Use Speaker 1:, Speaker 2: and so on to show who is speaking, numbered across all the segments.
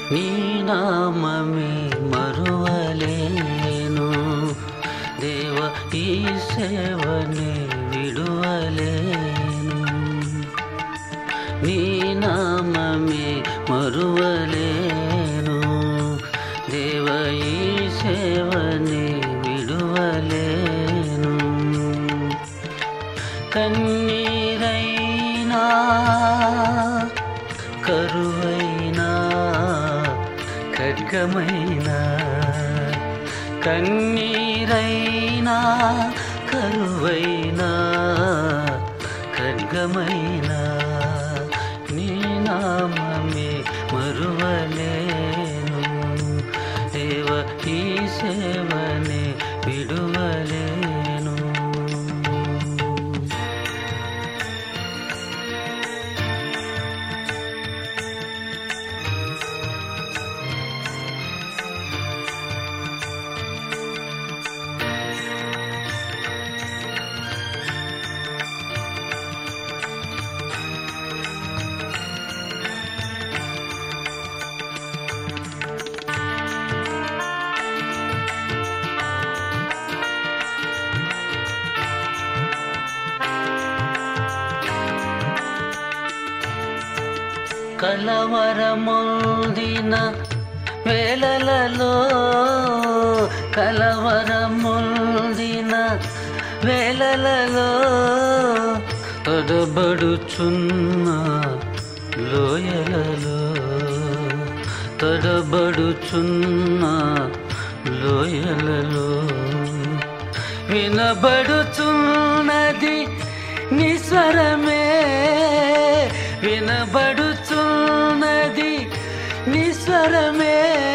Speaker 1: నీ నామమే మరువలేను దేవ ఈ సేవని విడువలేను నీ నామమే మరువలేను దేవ ఈ సేవని విడువలేను కన్నీరైనా కరువైనా ఖడ్గమైనా కన్నీరైనా కరువైనా ఖడ్గమైనా నీ నామమే మరువలేను దేవ ఈ సేవనే విడువలేను కలవరముందిన వేళలలో కలవరముందిన వేళలలో తడబడుచున్న లోయలలో తడబడుచున్న లోయలలో వినబడుచున్నది నిస్వరమే వినబడుచున్నది నిస్వరమే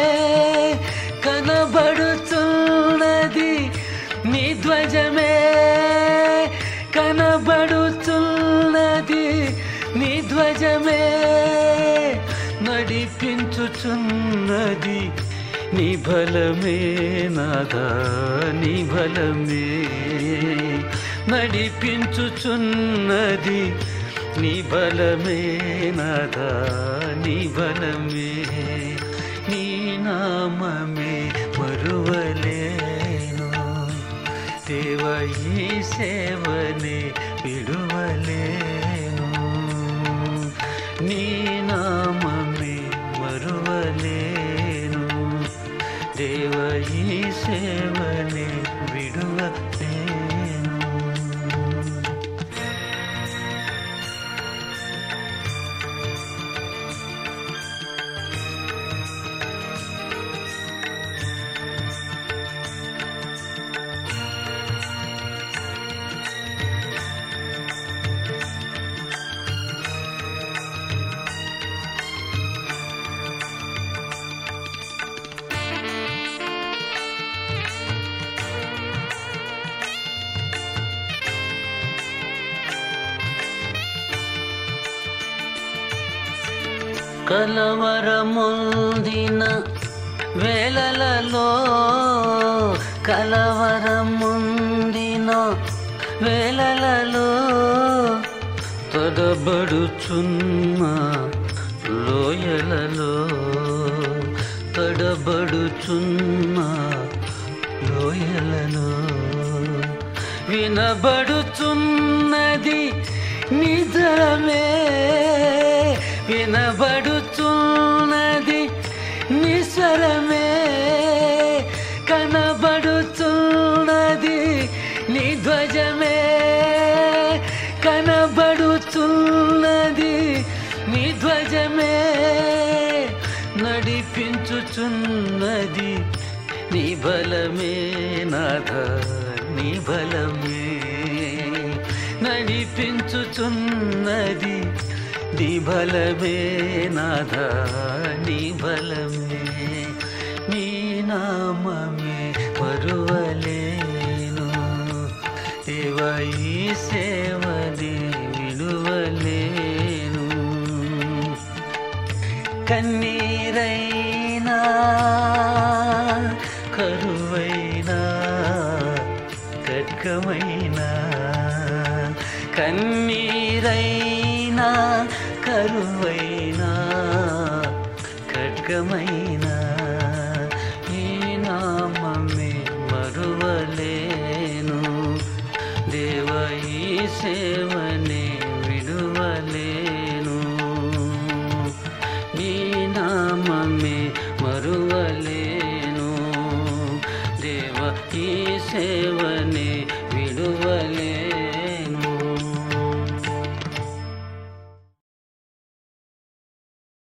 Speaker 1: కనబడుచున్నది నీ ధ్వజమే కనబడుచున్నది నీ ధ్వజమే నడిపించుచున్నది నీ బలమే నాదా నీ బలమే నడిపించుచున్నది నీ బలమే నాదా నీ బలమే నీ నామమే మరువలేను దేవ ఈ సేవనే విడువలేను నీ నామమే మరువలేను దేవ ఈ సేవనే విడువలేను కలవరముందిన వేళలలో కలవరముందిన వేళలలో తడబడుచున్న లోయలలో తడబడుచున్న లోయలలో వినబడుచున్నది నిజమే వినబడుచున్నది నిస్వరమే కనబడుచున్నది నీ ధ్వజమే కనబడుచున్నది నీ ధ్వజమే నడిపించుచున్నది నీ బలమే నాథ నీ బలమే నడిపించుచున్నది నీ బలమే నాథ నీ బలమే నీ నామమే మరువలేను దేవ ఈ సేవని విలువలేను కన్నీరైనా కరువైనా ఖడ్గమైనా కన్నీరైనా కరువైనా ఖడ్గ ఇకమైనా ఈ నామమే మరువలేను దేవ ఈ సేవనే